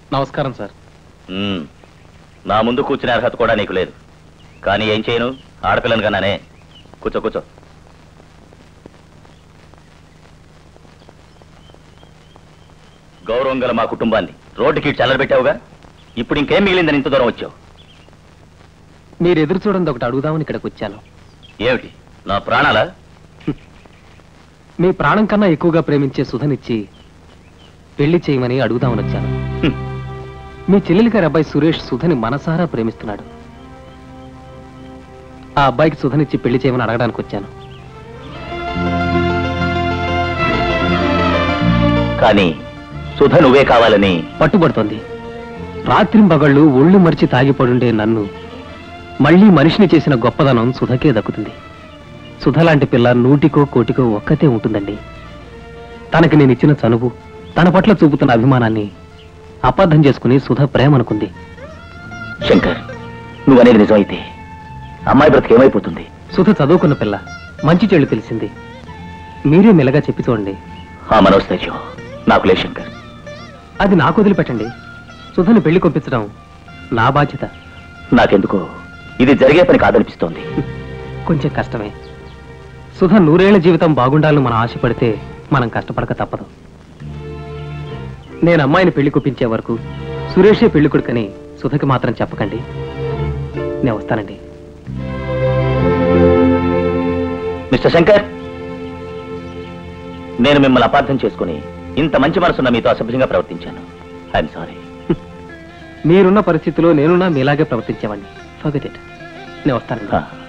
నమస్కారం సార్ మ్మ్. నా ముందు కూర్చునే అర్హత కూడా నీకు లేదు కానీ ఏం చేయను ఆడపిల్లను కన్నానే కూర్చో కూర్చో గౌరవం గల మా కుటుంబాన్ని రోడ్డుకి చల్లబెట్టావుగా ఇప్పుడు ఇంకేం మిగిలిందని ఇంత దూరం వచ్చావు మీరు ఎదురు చూడండి ఒకటి అడుగుదామని ఇక్కడికి వచ్చాను ఏమిటి నా ప్రాణాలా మీ ప్రాణం కన్నా ఎక్కువగా ప్రేమించే సుధనిచ్చి పెళ్లి చేయమని అడుగుదామని వచ్చాను హ్మ్. మీ చెల్లెలి గారి అబ్బాయి సురేష్ సుధని మనసారా ప్రేమిస్తున్నాడు ఆ అబ్బాయికి సుధనిచ్చి పెళ్లి చేయమని అడగడానికి వచ్చాను కానీ సుధ నువ్వే కావాలని పట్టుబడుతోంది రాత్రింబగళ్ళు ఒళ్ళు మరిచి తాగిపడుండే నన్ను మళ్ళీ మనిషిని చేసిన గొప్పదనం సుధకే దక్కుతుంది సుధ లాంటి పిల్ల నూటికో కోటికో ఒక్కతే ఉంటుందండి తనకి నేను ఇచ్చిన చనువు తన పట్ల చూపుతున్న అభిమానాన్ని అపార్థం చేసుకుని సుధ ప్రేమ అనుకుంది శంకర్ నువ్వనేది నిజమైతే అమ్మాయి బ్రతికి ఏమైపోతుంది సుధ చదువుకున్న పిల్ల మంచి చెడు తెలిసింది మీరే మెల్లగా చెప్పి చూడండి ఆ మనోస్తేజం నాకు లేదు శంకర్ అది నాకు వదిలిపెట్టండి సుధని పెళ్లి కొప్పించడం నా బాధ్యత నాకెందుకో ఇది జరిగే పని కాదనిపిస్తోంది కొంచెం కష్టమే సుధ నూరేళ్ల జీవితం బాగుండాలని మనం ఆశపడితే మనం కష్టపడక తప్పదు నేను అమ్మాయిని పెళ్లి కుప్పించే వరకు సురేషే పెళ్లి కొడుకని సుధకి మాత్రం చెప్పకండి నేను వస్తానండి మిస్టర్ శంకర్ నేను మిమ్మల్ని అపార్థం చేసుకుని ఇంత మంచి మనసున్న మీతో అసభ్యంగా ప్రవర్తించాను ఐఎమ్ సారీ మీరున్న పరిస్థితిలో నేనున్నా మీలాగే ప్రవర్తించేవాడిని ఫర్గెట్ ఇట్ నేను వస్తానండి ఆ.